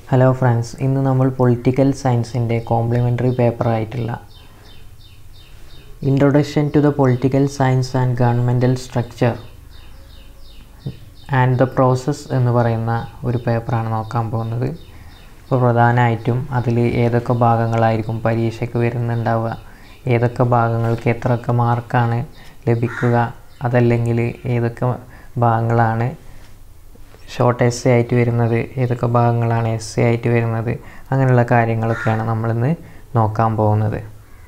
hello friends ഇന്ന് നമ്മൾ political സയൻസിൻ്റെ കോംപ്ലിമെൻ്ററി പേപ്പറായിട്ടുള്ള introduction to the political science and governmental structure and the process എന്ന് പറയുന്ന ഒരു പേപ്പറാണ് നോക്കാൻ പോകുന്നത് ഇപ്പോൾ പ്രധാനമായിട്ടും അതിൽ ഏതൊക്കെ ഭാഗങ്ങളായിരിക്കും പരീക്ഷയ്ക്ക് വരുന്നുണ്ടാവുക ഏതൊക്കെ ഭാഗങ്ങൾക്ക് എത്രയൊക്കെ മാർക്കാണ് ലഭിക്കുക അതല്ലെങ്കിൽ ഏതൊക്കെ ഭാഗങ്ങളാണ് ഷോർട്ട് എസ് എ ആയിട്ട് വരുന്നത് ഏതൊക്കെ ഭാഗങ്ങളാണ് എസ് എ ആയിട്ട് വരുന്നത് അങ്ങനെയുള്ള കാര്യങ്ങളൊക്കെയാണ് നമ്മളിന്ന് നോക്കാൻ പോകുന്നത്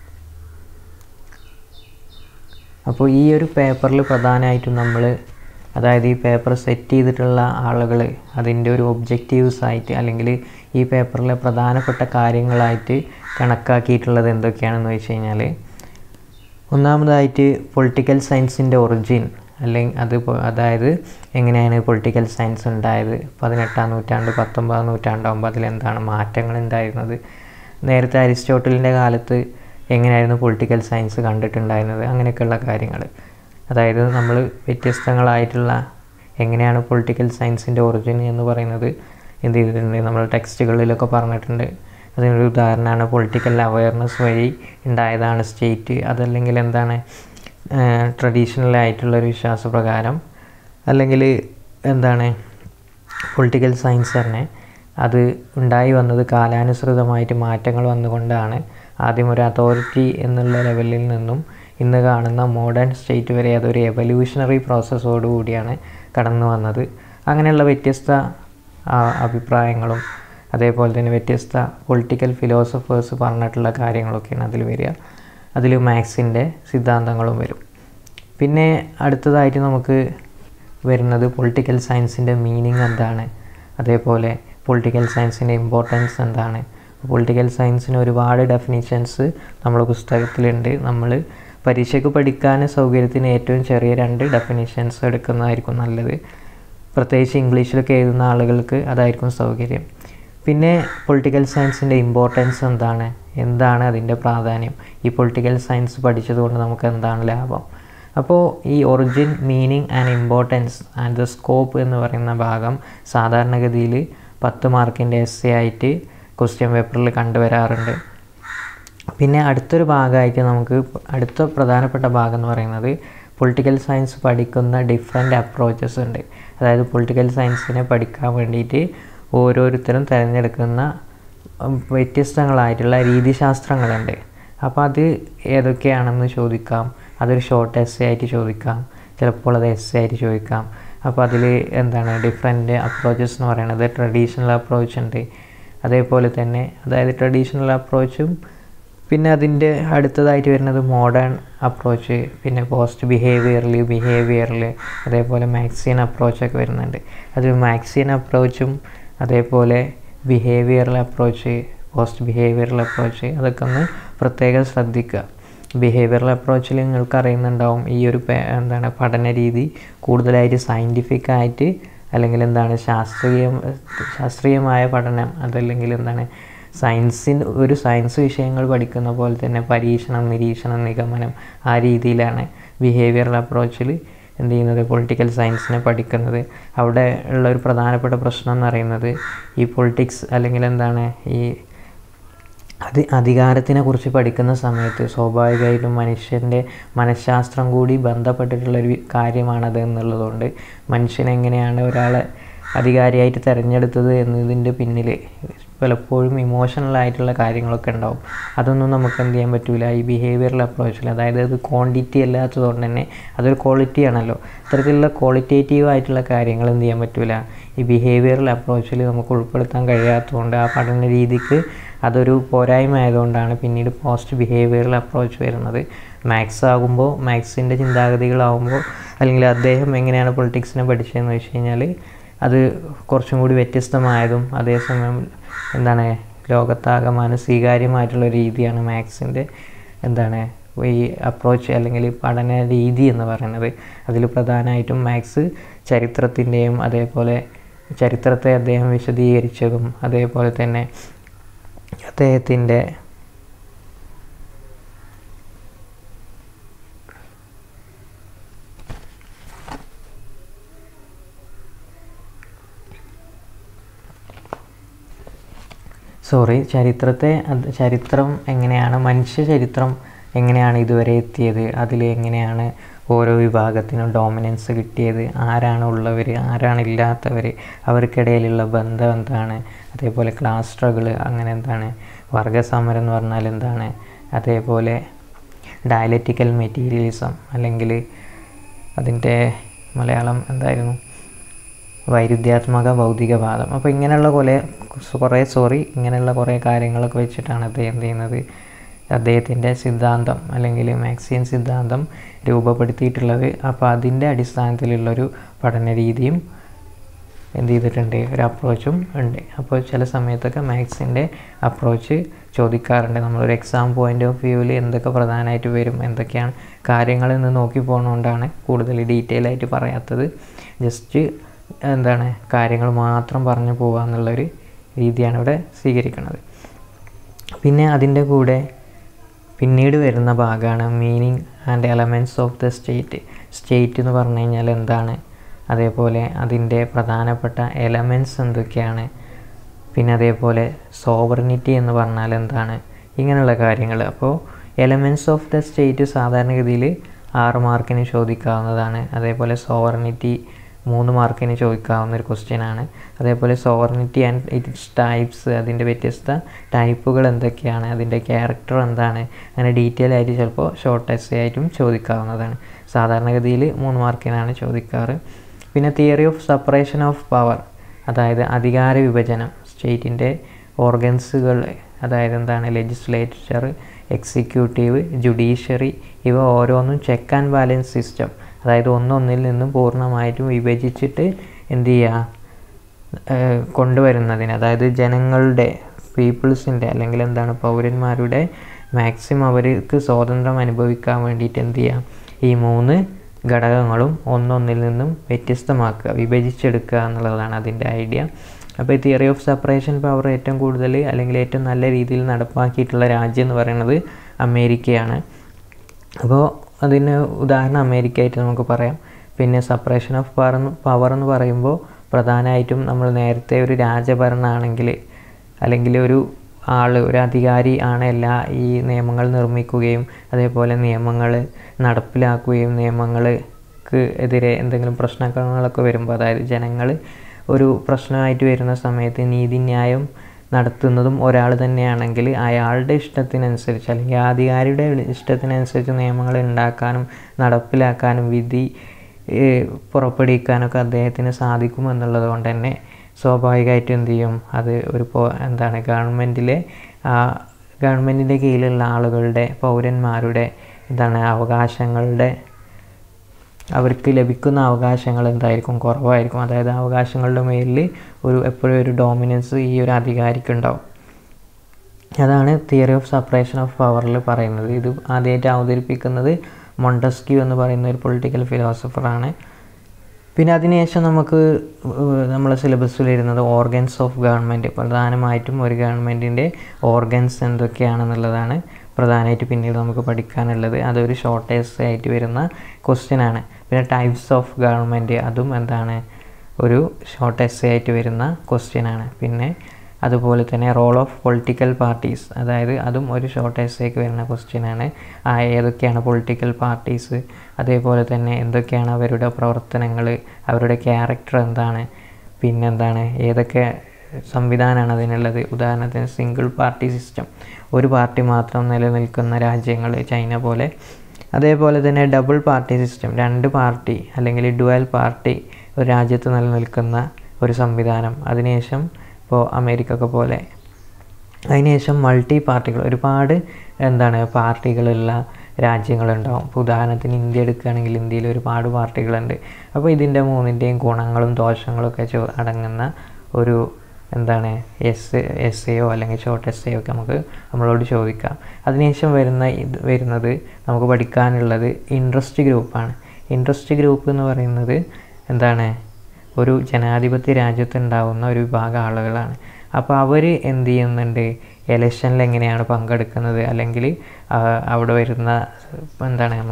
അപ്പോൾ ഈ ഒരു പേപ്പറിൽ പ്രധാനമായിട്ടും നമ്മൾ അതായത് ഈ പേപ്പർ സെറ്റ് ചെയ്തിട്ടുള്ള ആളുകൾ അതിൻ്റെ ഒരു ഒബ്ജക്റ്റീവ്സ് ആയിട്ട് അല്ലെങ്കിൽ ഈ പേപ്പറിലെ പ്രധാനപ്പെട്ട കാര്യങ്ങളായിട്ട് കണക്കാക്കിയിട്ടുള്ളത് എന്തൊക്കെയാണെന്ന് വെച്ച് കഴിഞ്ഞാൽ ഒന്നാമതായിട്ട് പൊളിറ്റിക്കൽ സയൻസിൻ്റെ ഒറിജിൻ അല്ലെങ്കിൽ അത് അതായത് എങ്ങനെയാണ് പൊളിറ്റിക്കൽ സയൻസ് ഉണ്ടായത് പതിനെട്ടാം നൂറ്റാണ്ട് പത്തൊമ്പതാം നൂറ്റാണ്ടാകുമ്പോൾ അതിലെന്താണ് മാറ്റങ്ങൾ ഉണ്ടായിരുന്നത് നേരത്തെ അരിസ്റ്റോട്ടലിൻ്റെ കാലത്ത് എങ്ങനെയായിരുന്നു പൊളിറ്റിക്കൽ സയൻസ് കണ്ടിട്ടുണ്ടായിരുന്നത് അങ്ങനെയൊക്കെയുള്ള കാര്യങ്ങൾ അതായത് നമ്മൾ വ്യത്യസ്തങ്ങളായിട്ടുള്ള എങ്ങനെയാണ് പൊളിറ്റിക്കൽ സയൻസിൻ്റെ ഒറിജിൻ എന്ന് പറയുന്നത് എന്ത് ചെയ്തിട്ടുണ്ട് നമ്മൾ ടെക്സ്റ്റുകളിലൊക്കെ പറഞ്ഞിട്ടുണ്ട് അതിനൊരു ഉദാഹരണമാണ് പൊളിറ്റിക്കൽ അവയർനെസ് വഴി ഉണ്ടായതാണ് സ്റ്റേറ്റ് അതല്ലെങ്കിൽ എന്താണ് ട്രഡീഷണൽ ആയിട്ടുള്ളൊരു വിശ്വാസപ്രകാരം അല്ലെങ്കിൽ എന്താണ് പൊളിറ്റിക്കൽ സയൻസ് തന്നെ അത് ഉണ്ടായി വന്നത് കാലാനുസൃതമായിട്ട് മാറ്റങ്ങൾ വന്നുകൊണ്ടാണ് ആദ്യം ഒരു അതോറിറ്റി എന്നുള്ള ലെവലിൽ നിന്നും ഇന്ന് കാണുന്ന മോഡേൺ സ്റ്റേറ്റ് വരെ അതൊരു എവല്യൂഷണറി പ്രോസസ്സോടുകൂടിയാണ് കടന്നു വന്നത് അങ്ങനെയുള്ള വ്യത്യസ്ത അഭിപ്രായങ്ങളും അതേപോലെ തന്നെ വ്യത്യസ്ത പൊളിറ്റിക്കൽ ഫിലോസഫേഴ്സ് പറഞ്ഞിട്ടുള്ള കാര്യങ്ങളൊക്കെയാണ് അതിൽ വരിക അതിൽ മാത്സിൻ്റെ സിദ്ധാന്തങ്ങളും വരും പിന്നെ അടുത്തതായിട്ട് നമുക്ക് വരുന്നത് പൊളിറ്റിക്കൽ സയൻസിൻ്റെ മീനിങ് എന്താണ് അതേപോലെ പൊളിറ്റിക്കൽ സയൻസിൻ്റെ ഇമ്പോർട്ടൻസ് എന്താണ് പൊളിറ്റിക്കൽ സയൻസിന് ഒരുപാട് ഡെഫിനിഷൻസ് നമ്മൾ പുസ്തകത്തിലുണ്ട് നമ്മൾ പരീക്ഷയ്ക്ക് പഠിക്കാൻ സൗകര്യത്തിന് ഏറ്റവും ചെറിയ രണ്ട് ഡെഫിനിഷൻസ് എടുക്കുന്നതായിരിക്കും നല്ലത് പ്രത്യേകിച്ച് ഇംഗ്ലീഷിലൊക്കെ എഴുതുന്ന ആളുകൾക്ക് അതായിരിക്കും സൗകര്യം പിന്നെ പൊളിറ്റിക്കൽ സയൻസിൻ്റെ ഇമ്പോർട്ടൻസ് എന്താണ് എന്താണ് അതിൻ്റെ പ്രാധാന്യം ഈ പൊളിറ്റിക്കൽ സയൻസ് പഠിച്ചതുകൊണ്ട് നമുക്ക് എന്താണ് ലാഭം അപ്പോൾ ഈ origin meaning and importance and the scope എന്ന് പറയുന്ന ഭാഗം സാധാരണഗതിയിൽ പത്ത് മാർക്കിൻ്റെ എസ് എ ആയിട്ട് ക്വസ്റ്റ്യൻ പേപ്പറിൽ കണ്ടുവരാറുണ്ട് പിന്നെ അടുത്തൊരു ഭാഗമായിട്ട് നമുക്ക് അടുത്ത പ്രധാനപ്പെട്ട ഭാഗം എന്ന് പറയുന്നത് പൊളിറ്റിക്കൽ സയൻസ് പഠിക്കുന്ന ഡിഫറെൻ്റ് അപ്രോച്ചസ് ഉണ്ട് അതായത് പൊളിറ്റിക്കൽ സയൻസിനെ പഠിക്കാൻ വേണ്ടിയിട്ട് ഓരോരുത്തരും തിരഞ്ഞെടുക്കുന്ന വ്യത്യസ്തങ്ങളായിട്ടുള്ള രീതിശാസ്ത്രങ്ങളുണ്ട് അപ്പോൾ അത് ഏതൊക്കെയാണെന്ന് ചോദിക്കാം അതൊരു ഷോർട്ട് എസ് ആയിട്ട് ചോദിക്കാം ചിലപ്പോൾ അത് എസ് ആയിട്ട് ചോദിക്കാം അപ്പോൾ അതിൽ എന്താണ് ഡിഫറെൻ്റ് അപ്രോച്ചസ് എന്ന് പറയുന്നത് ട്രഡീഷണൽ അപ്രോച്ച് ഉണ്ട് അതേപോലെ തന്നെ അതായത് ട്രഡീഷണൽ അപ്രോച്ചും പിന്നെ അതിൻ്റെ അടുത്തതായിട്ട് വരുന്നത് മോഡേൺ അപ്രോച്ച് പിന്നെ പോസ്റ്റ് ബിഹേവിയറിൽ ബിഹേവിയറിൽ അതേപോലെ മാക്സിയൻ അപ്രോച്ചൊക്കെ വരുന്നുണ്ട് അതിൽ മാക്സിയൻ അപ്രോച്ചും അതേപോലെ behavioural approach post behavioural approach അതൊക്കെ ഒന്ന് പ്രത്യേകം ശ്രദ്ധിക്കുക ബിഹേവിയറൽ അപ്രോച്ചിൽ നിങ്ങൾക്ക് അറിയുന്നുണ്ടാവും ഈ ഒരു എന്താണ് പഠന രീതി കൂടുതലായിട്ട് സയൻറ്റിഫിക് ആയിട്ട് അല്ലെങ്കിൽ എന്താണ് ശാസ്ത്രീയ ശാസ്ത്രീയമായ പഠനം അതല്ലെങ്കിൽ എന്താണ് സയൻസിന് ഒരു സയൻസ് വിഷയങ്ങൾ പഠിക്കുന്ന പോലെ തന്നെ പരീക്ഷണം നിരീക്ഷണം നിഗമനം ആ രീതിയിലാണ് ബിഹേവിയറൽ അപ്രോച്ചിൽ എന്ത് ചെയ്യുന്നത് പൊളിറ്റിക്കൽ സയൻസിനെ പഠിക്കുന്നത് അവിടെ ഉള്ള ഒരു പ്രധാനപ്പെട്ട പ്രശ്നം എന്ന് പറയുന്നത് ഈ പൊളിറ്റിക്സ് അല്ലെങ്കിൽ എന്താണ് ഈ അത് അധികാരത്തിനെ കുറിച്ച് പഠിക്കുന്ന സമയത്ത് സ്വാഭാവികമായിട്ടും മനുഷ്യൻ്റെ മനഃശാസ്ത്രം കൂടി ബന്ധപ്പെട്ടിട്ടുള്ളൊരു കാര്യമാണത് എന്നുള്ളതുകൊണ്ട് മനുഷ്യൻ എങ്ങനെയാണ് ഒരാളെ അധികാരിയായിട്ട് തിരഞ്ഞെടുത്തത് എന്നതിൻ്റെ പിന്നിൽ പലപ്പോഴും ഇമോഷണൽ ആയിട്ടുള്ള കാര്യങ്ങളൊക്കെ ഉണ്ടാവും അതൊന്നും നമുക്ക് എന്ത് ചെയ്യാൻ പറ്റില്ല ഈ ബിഹേവിയറൽ അപ്രോച്ചിൽ അതായത് അത് ക്വാണ്ടിറ്റി അല്ലാത്തതുകൊണ്ട് തന്നെ അതൊരു ക്വാളിറ്റി ആണല്ലോ അത്തരത്തിലുള്ള ക്വാളിറ്റേറ്റീവ് ആയിട്ടുള്ള കാര്യങ്ങൾ എന്ത് ചെയ്യാൻ പറ്റില്ല ഈ ബിഹേവിയറൽ അപ്രോച്ചിൽ നമുക്ക് ഉൾപ്പെടുത്താൻ കഴിയാത്തതുകൊണ്ട് ആ പഠന രീതിക്ക് അതൊരു പോരായ്മ ആയതുകൊണ്ടാണ് പിന്നീട് പോസ്റ്റ് ബിഹേവിയറൽ അപ്രോച്ച് വരുന്നത് മാത്സ് ആകുമ്പോൾ മാത്സിൻ്റെ ചിന്താഗതികളാകുമ്പോൾ അല്ലെങ്കിൽ അദ്ദേഹം എങ്ങനെയാണ് പൊളിറ്റിക്സിനെ പഠിച്ചതെന്ന് വെച്ച് കഴിഞ്ഞാൽ അത് കുറച്ചും കൂടി വ്യത്യസ്തമായതും അതേസമയം എന്താണ് ലോകത്താകമാനം സ്വീകാര്യമായിട്ടുള്ള രീതിയാണ് മാത്സിൻ്റെ എന്താണ് ഈ അപ്രോച്ച് അല്ലെങ്കിൽ പഠന രീതി എന്ന് പറയുന്നത് അതിൽ പ്രധാനമായിട്ടും മാത്സ് ചരിത്രത്തിൻ്റെയും അതേപോലെ ചരിത്രത്തെ അദ്ദേഹം വിശദീകരിച്ചതും അതേപോലെ തന്നെ അദ്ദേഹത്തിൻ്റെ സോറി ചരിത്രത്തെ അത് ചരിത്രം എങ്ങനെയാണ് മനുഷ്യ ചരിത്രം എങ്ങനെയാണ് ഇതുവരെ എത്തിയത് അതിൽ എങ്ങനെയാണ് ഓരോ വിഭാഗത്തിനും ഡോമിനൻസ് കിട്ടിയത് ആരാണ് ഉള്ളവർ ആരാണ് ഇല്ലാത്തവർ അവർക്കിടയിലുള്ള ബന്ധം എന്താണ് അതേപോലെ ക്ലാസ് സ്ട്രഗിൾ അങ്ങനെ എന്താണ് വർഗസമരം എന്ന് പറഞ്ഞാൽ എന്താണ് അതേപോലെ ഡയലറ്റിക്കൽ മെറ്റീരിയലിസം അല്ലെങ്കിൽ അതിൻ്റെ മലയാളം എന്തായിരുന്നു വൈരുദ്ധ്യാത്മക ഭൗതികവാദം അപ്പോൾ ഇങ്ങനെയുള്ള കുറേ കുറേ സോറി ഇങ്ങനെയുള്ള കുറേ കാര്യങ്ങളൊക്കെ വെച്ചിട്ടാണ് അദ്ദേഹം എന്ത് ചെയ്യുന്നത് അദ്ദേഹത്തിൻ്റെ സിദ്ധാന്തം അല്ലെങ്കിൽ മാക്സിയൻ സിദ്ധാന്തം രൂപപ്പെടുത്തിയിട്ടുള്ളത് അപ്പോൾ അതിൻ്റെ അടിസ്ഥാനത്തിലുള്ളൊരു പഠന രീതിയും എന്ത് ചെയ്തിട്ടുണ്ട് ഒരു അപ്രോച്ചും ഉണ്ട് അപ്പോൾ ചില സമയത്തൊക്കെ മാത്സിൻ്റെ അപ്രോച്ച് ചോദിക്കാറുണ്ട് നമ്മളൊരു എക്സാം പോയിൻ്റ് ഓഫ് വ്യൂവിൽ എന്തൊക്കെ പ്രധാനമായിട്ട് വരും എന്തൊക്കെയാണ് കാര്യങ്ങൾ എന്ന് നോക്കി പോകുന്നതുകൊണ്ടാണ് കൂടുതൽ ഡീറ്റെയിൽ ആയിട്ട് പറയാത്തത് ജസ്റ്റ് എന്താണ് കാര്യങ്ങൾ മാത്രം പറഞ്ഞു പോകുക എന്നുള്ളൊരു രീതിയാണ് ഇവിടെ സ്വീകരിക്കുന്നത് പിന്നെ അതിൻ്റെ കൂടെ പിന്നീട് വരുന്ന ഭാഗമാണ് meaning and elements of the state state എന്ന് പറഞ്ഞു കഴിഞ്ഞാൽ എന്താണ് അതേപോലെ അതിൻ്റെ പ്രധാനപ്പെട്ട എലമെൻറ്റ്സ് എന്തൊക്കെയാണ് പിന്നെ അതേപോലെ സോവർണിറ്റി എന്ന് പറഞ്ഞാൽ എന്താണ് ഇങ്ങനെയുള്ള കാര്യങ്ങൾ അപ്പോൾ എലമെൻറ്റ്സ് ഓഫ് ദ സ്റ്റേറ്റ് സാധാരണഗതിയിൽ ആറ് മാർക്കിന് ചോദിക്കാവുന്നതാണ് അതേപോലെ സോവർണിറ്റി മൂന്ന് മാർക്കിന് ചോദിക്കാവുന്ന ഒരു ക്വസ്റ്റ്യൻ ആണ് അതേപോലെ സോവർണിറ്റി ആൻഡ് ഇറ്റ്സ് ടൈപ്സ് അതിൻ്റെ വ്യത്യസ്ത ടൈപ്പുകൾ എന്തൊക്കെയാണ് അതിൻ്റെ ക്യാരക്ടർ എന്താണ് അങ്ങനെ ഡീറ്റെയിൽ ആയിട്ട് ചിലപ്പോൾ ഷോർട്ട് എസ് ആയിട്ടും ചോദിക്കാവുന്നതാണ് സാധാരണഗതിയിൽ മൂന്ന് മാർക്കിനാണ് ചോദിക്കാറ് പിന്നെ theory of separation of power അതായത് അധികാര വിഭജനം സ്റ്റേറ്റിൻ്റെ ഓർഗൻസുകൾ അതായത് എന്താണ് ലെജിസ്ലേച്ചർ എക്സിക്യൂട്ടീവ് ജുഡീഷ്യറി ഇവ ഓരോന്നും ചെക്ക് ആൻഡ് ബാലൻസ് സിസ്റ്റം അതായത് ഒന്നൊന്നിൽ നിന്നും പൂർണ്ണമായിട്ടും വിഭജിച്ചിട്ട് എന്ത് ചെയ്യുക കൊണ്ടുവരുന്നതിന് അതായത് ജനങ്ങളുടെ പീപ്പിൾസിൻ്റെ അല്ലെങ്കിൽ എന്താണ് പൗരന്മാരുടെ മാക്സിമം അവർക്ക് സ്വാതന്ത്ര്യം അനുഭവിക്കാൻ വേണ്ടിയിട്ട് എന്ത് ചെയ്യാം ഈ മൂന്ന് ഘടകങ്ങളും ഒന്നൊന്നിൽ നിന്നും വ്യത്യസ്തമാക്കുക വിഭജിച്ചെടുക്കുക എന്നുള്ളതാണ് അതിൻ്റെ ഐഡിയ അപ്പോൾ ഈ തിയറി ഓഫ് സെപ്പറേഷൻ പവർ ഏറ്റവും കൂടുതൽ അല്ലെങ്കിൽ ഏറ്റവും നല്ല രീതിയിൽ നടപ്പാക്കിയിട്ടുള്ള രാജ്യം എന്ന് പറയുന്നത് അമേരിക്കയാണ് അപ്പോൾ അതിന് ഉദാഹരണം അമേരിക്കയായിട്ട് നമുക്ക് പറയാം പിന്നെ സെപ്പറേഷൻ ഓഫ് പവർ പവർ എന്ന് പറയുമ്പോൾ പ്രധാനമായിട്ടും നമ്മൾ നേരത്തെ ഒരു രാജഭരണമാണെങ്കിൽ അല്ലെങ്കിൽ ഒരു ആൾ ഒരു അധികാരി ആണ് എല്ലാ ഈ നിയമങ്ങൾ നിർമ്മിക്കുകയും അതേപോലെ നിയമങ്ങൾ നടപ്പിലാക്കുകയും നിയമങ്ങൾക്ക് എതിരെ എന്തെങ്കിലും പ്രശ്നങ്ങളൊക്കെ വരുമ്പോൾ അതായത് ജനങ്ങൾ ഒരു പ്രശ്നമായിട്ട് വരുന്ന സമയത്ത് നീതിന്യായം നടത്തുന്നതും ഒരാൾ തന്നെയാണെങ്കിൽ അയാളുടെ ഇഷ്ടത്തിനനുസരിച്ച് അല്ലെങ്കിൽ അധികാരിയുടെ ഇഷ്ടത്തിനനുസരിച്ച് നിയമങ്ങൾ ഉണ്ടാക്കാനും നടപ്പിലാക്കാനും വിധി പുറപ്പെടുവിക്കാനൊക്കെ അദ്ദേഹത്തിന് സാധിക്കും എന്നുള്ളത് കൊണ്ട് തന്നെ സ്വാഭാവികമായിട്ടും എന്ത് ചെയ്യും അത് ഒരു എന്താണ് ഗവൺമെൻറ്റിലെ ഗവൺമെൻറ്റിൻ്റെ കീഴിലുള്ള ആളുകളുടെ പൗരന്മാരുടെ എന്താണ് അവകാശങ്ങളുടെ അവർക്ക് ലഭിക്കുന്ന അവകാശങ്ങൾ എന്തായിരിക്കും കുറവായിരിക്കും അതായത് അവകാശങ്ങളുടെ മേലിൽ ഒരു എപ്പോഴും ഒരു ഡോമിനൻസ് ഈ ഒരു അധികാരിക്ക് ഉണ്ടാവും അതാണ് തിയറി ഓഫ് സെപ്പറേഷൻ ഓഫ് പവറിൽ പറയുന്നത് ഇത് ആദ്യമായിട്ട് അവതരിപ്പിക്കുന്നത് മൊണ്ടസ്ക്യൂ എന്ന് പറയുന്ന ഒരു പൊളിറ്റിക്കൽ ഫിലോസഫറാണ് പിന്നെ അതിനുശേഷം നമുക്ക് നമ്മളെ സിലബസിൽ വരുന്നത് ഓർഗൻസ് ഓഫ് ഗവൺമെൻറ് പ്രധാനമായിട്ടും ഒരു ഗവൺമെൻറ്റിൻ്റെ ഓർഗൻസ് എന്തൊക്കെയാണെന്നുള്ളതാണ് പ്രധാനമായിട്ട് പിന്നീട് നമുക്ക് പഠിക്കാനുള്ളത് അതൊരു ഷോർട്ടേജ് ആയിട്ട് വരുന്ന ക്വസ്റ്റ്യൻ ആണ് പിന്നെ ടൈപ്സ് ഓഫ് ഗവൺമെൻറ് അതും എന്താണ് ഒരു ഷോർട്ട് എസ് ആയിട്ട് വരുന്ന ക്വസ്റ്റ്യൻ ആണ് പിന്നെ അതുപോലെ തന്നെ റോൾ ഓഫ് പൊളിറ്റിക്കൽ പാർട്ടീസ് അതായത് അതും ഒരു ഷോർട്ട് എസ്സേക്ക് വരുന്ന ക്വസ്റ്റ്യൻ ആണ് ആ ഏതൊക്കെയാണ് പൊളിറ്റിക്കൽ പാർട്ടീസ് അതേപോലെ തന്നെ എന്തൊക്കെയാണ് അവരുടെ പ്രവർത്തനങ്ങൾ അവരുടെ ക്യാരക്ടർ എന്താണ് പിന്നെന്താണ് ഏതൊക്കെ സംവിധാനമാണ് അതിനുള്ളത് ഉദാഹരണത്തിന് സിംഗിൾ പാർട്ടി സിസ്റ്റം ഒരു പാർട്ടി മാത്രം നിലനിൽക്കുന്ന രാജ്യങ്ങൾ ചൈന പോലെ അതേപോലെ തന്നെ ഡബിൾ പാർട്ടി സിസ്റ്റം രണ്ട് പാർട്ടി അല്ലെങ്കിൽ ഡുവൽ പാർട്ടി ഒരു രാജ്യത്ത് നിലനിൽക്കുന്ന ഒരു സംവിധാനം അതിനുശേഷം ഇപ്പോൾ അമേരിക്ക പോലെ അതിനുശേഷം മൾട്ടി പാർട്ടികൾ ഒരുപാട് എന്താണ് പാർട്ടികളുള്ള രാജ്യങ്ങളുണ്ടാവും ഇപ്പോൾ ഉദാഹരണത്തിന് ഇന്ത്യ എടുക്കുകയാണെങ്കിൽ ഇന്ത്യയിൽ ഒരുപാട് പാർട്ടികളുണ്ട് അപ്പോൾ ഇതിൻ്റെ മൂന്നിൻ്റെയും ഗുണങ്ങളും ദോഷങ്ങളും ഒക്കെ ചോ അടങ്ങുന്ന ഒരു എന്താണ് എസ് എസ് എയോ അല്ലെങ്കിൽ ഷോർട്ട് എസ് എയോ ഒക്കെ നമുക്ക് നമ്മളോട് ചോദിക്കാം അതിനുശേഷം വരുന്ന ഇത് വരുന്നത് നമുക്ക് പഠിക്കാനുള്ളത് ഇൻട്രസ്റ്റ് ഗ്രൂപ്പാണ് ഇൻട്രസ്റ്റ് ഗ്രൂപ്പ് എന്ന് പറയുന്നത് എന്താണ് ഒരു ജനാധിപത്യ രാജ്യത്തുണ്ടാവുന്ന ഒരു വിഭാഗം ആളുകളാണ് അപ്പോൾ അവർ എന്ത് ചെയ്യുന്നുണ്ട് ഇലക്ഷനിൽ എങ്ങനെയാണ് പങ്കെടുക്കുന്നത് അല്ലെങ്കിൽ അവിടെ വരുന്ന എന്താണ്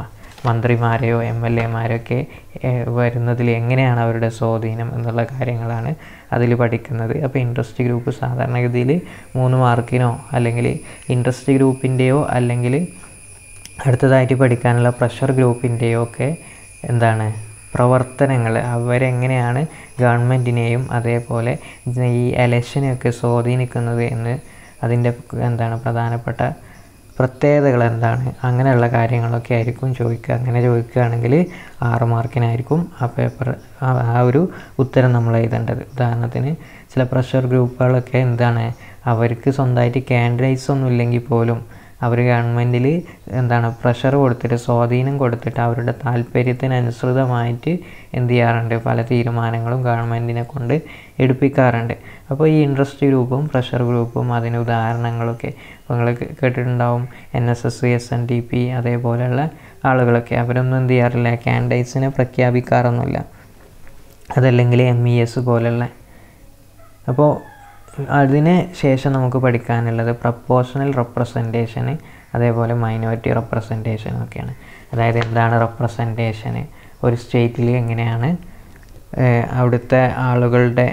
മന്ത്രിമാരെയോ എം എൽ എമാരെയൊക്കെ വരുന്നതിൽ എങ്ങനെയാണ് അവരുടെ സ്വാധീനം എന്നുള്ള കാര്യങ്ങളാണ് അതിൽ പഠിക്കുന്നത് അപ്പോൾ ഇൻട്രസ്റ്റ് ഗ്രൂപ്പ് സാധാരണഗതിയിൽ മൂന്ന് മാർക്കിനോ അല്ലെങ്കിൽ ഇൻട്രസ്റ്റ് ഗ്രൂപ്പിൻ്റെയോ അല്ലെങ്കിൽ അടുത്തതായിട്ട് പഠിക്കാനുള്ള പ്രഷർ ഗ്രൂപ്പിൻ്റെയോ ഒക്കെ എന്താണ് പ്രവർത്തനങ്ങൾ അവരെങ്ങനെയാണ് ഗവൺമെൻറ്റിനെയും അതേപോലെ ഈ എലക്ഷനെയൊക്കെ സ്വാധീനിക്കുന്നത് എന്ന് അതിൻ്റെ എന്താണ് പ്രധാനപ്പെട്ട പ്രത്യേകതകൾ എന്താണ് അങ്ങനെയുള്ള കാര്യങ്ങളൊക്കെ ആയിരിക്കും ചോദിക്കുക അങ്ങനെ ചോദിക്കുകയാണെങ്കിൽ ആറ് മാർക്കിനായിരിക്കും ആ പേപ്പർ ആ ഒരു ഉത്തരം നമ്മൾ എഴുതേണ്ടത് ഉദാഹരണത്തിന് ചില പ്രഷർ ഗ്രൂപ്പുകളൊക്കെ എന്താണ് അവർക്ക് സ്വന്തമായിട്ട് കാൻഡിഡേറ്റ്സ് ഒന്നും ഇല്ലെങ്കിൽ പോലും അവർ ഗവൺമെൻറ്റിൽ എന്താണ് പ്രഷർ കൊടുത്തിട്ട് സ്വാധീനം കൊടുത്തിട്ട് അവരുടെ താല്പര്യത്തിനനുസൃതമായിട്ട് എന്ത് ചെയ്യാറുണ്ട് പല തീരുമാനങ്ങളും ഗവൺമെൻറ്റിനെ കൊണ്ട് എടുപ്പിക്കാറുണ്ട് അപ്പോൾ ഈ ഇൻട്രസ്റ്റ് ഗ്രൂപ്പും പ്രഷർ ഗ്രൂപ്പും അതിന് ഉദാഹരണങ്ങളൊക്കെ അപ്പോൾ നിങ്ങൾ കേട്ടിട്ടുണ്ടാവും N S S S N D P അതേപോലെയുള്ള ആളുകളൊക്കെ അവരൊന്നും എന്ത് ചെയ്യാറില്ല കാൻഡിഡേറ്റ്സിനെ പ്രഖ്യാപിക്കാറൊന്നുമില്ല അതല്ലെങ്കിൽ എം ഇ എസ് പോലെയുള്ള അപ്പോൾ അതിന് ശേഷം നമുക്ക് പഠിക്കാനുള്ളത് പ്രപ്പോഷണൽ റെപ്രസെൻറ്റേഷന് അതേപോലെ മൈനോറിറ്റി റെപ്രസെൻറ്റേഷനും ഒക്കെയാണ് അതായത് എന്താണ് റെപ്രസെൻറ്റേഷന് ഒരു സ്റ്റേറ്റിൽ എങ്ങനെയാണ് അവിടുത്തെ ആളുകളുടെ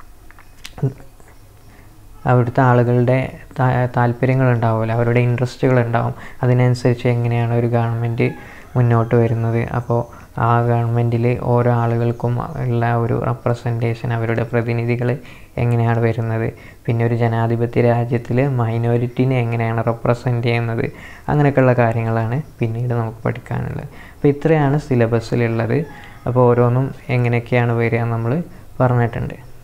അവിടുത്തെ ആളുകളുടെ താല്പര്യങ്ങൾ ഉണ്ടാവുമല്ലോ അവരുടെ ഇൻട്രസ്റ്റുകൾ ഉണ്ടാവും അതിനനുസരിച്ച് എങ്ങനെയാണ് ഒരു ഗവൺമെൻറ് മുന്നോട്ട് വരുന്നത് അപ്പോൾ ആ ഗവൺമെൻറ്റിൽ ഓരോ ആളുകൾക്കും ഉള്ള ഒരു റെപ്രസെൻറ്റേഷൻ അവരുടെ പ്രതിനിധികൾ എങ്ങനെയാണ് വരുന്നത് പിന്നെ ഒരു ജനാധിപത്യ രാജ്യത്തിൽ മൈനോറിറ്റിനെ എങ്ങനെയാണ് റെപ്രസെൻറ്റ് ചെയ്യുന്നത് അങ്ങനെയൊക്കെയുള്ള കാര്യങ്ങളാണ് പിന്നീട് നമുക്ക് പഠിക്കാനുള്ളത് അപ്പോൾ ഇത്രയാണ് സിലബസിലുള്ളത് അപ്പോൾ ഓരോന്നും എങ്ങനെയൊക്കെയാണ് വരിക നമ്മൾ പറഞ്ഞിട്ടുണ്ട്